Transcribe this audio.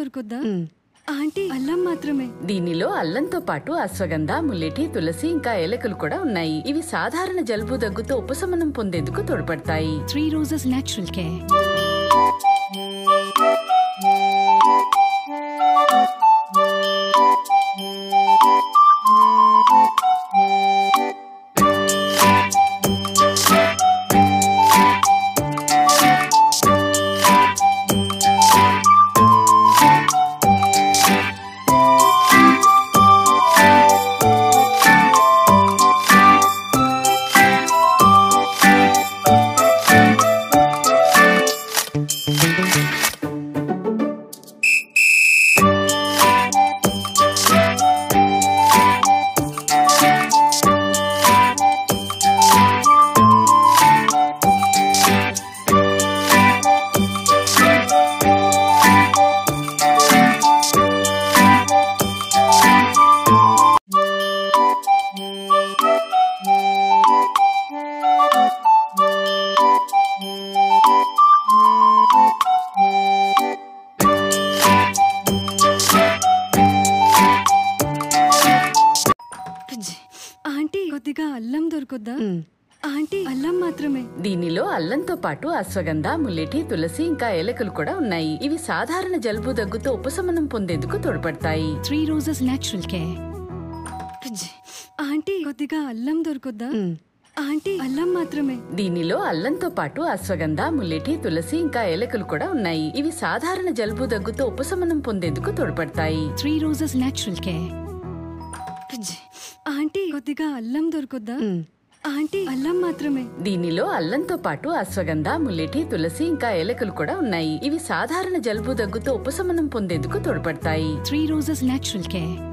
దొరుకుద్దా ఆంటీ అల్లం మాత్రమే దీనిలో అల్లంతో పాటు అశ్వగంధ ముల్లెటి తులసి ఇంకా ఏలకులు కూడా ఉన్నాయి ఇవి సాధారణ జలుబు దగ్గుతో ఉపశమనం పొందేందుకు తోడ్పడతాయి three roses natural care aunty కొద్దిగా అల్లం దొరుకుద్దా ఆంటీ అల్లం మాత్రమే దీనిలో అల్లంతో పాటు అశ్వగంధ ముల్లెటి తులసి ఇంకా ఏలకులు కూడా ఉన్నాయి ఇవి సాధారణ జలుబు దగ్గుతో ఉపశమనం పొందేందుకు తోడ్పడతాయి three roses natural care aunty కొద్దిగా అల్లం దొరుకుద్దా ఆంటీ అల్లం మాత్రమే దీనిలో అల్లంతో పాటు అశ్వగంధ ముల్లెటి తులసి ఇంకా ఏలకులు కూడా ఉన్నాయి ఇవి సాధారణ జలుబు దగ్గుతో ఉపశమనం పొందేందుకు తోడ్పడతాయి three roses natural care aunty అల్లం మాత్రమే దీనిలో అల్లంతో పాటు అశ్వగంధ ముల్లెటి తులసి ఇంకా ఏలకులు కూడా ఉన్నాయి ఇవి సాధారణ జలుబు దగ్గుతో ఉపశమనం పొందేందుకు తోడ్పడతాయి ఆంటీ కొద్దిగా అల్లం దొరుకుద్దా ఆంటీ అల్లం మాత్రమే దీనిలో అల్లంతో పాటు అశ్వగంధ ముల్లెటి తులసి ఇంకా ఏలకులు కూడా ఉన్నాయి ఇవి సాధారణ జలుబు దగ్గుతో ఉపశమనం పొందేందుకు తోడ్పడతాయి త్రీ రోజెస్ న్యాచురల్ కేర్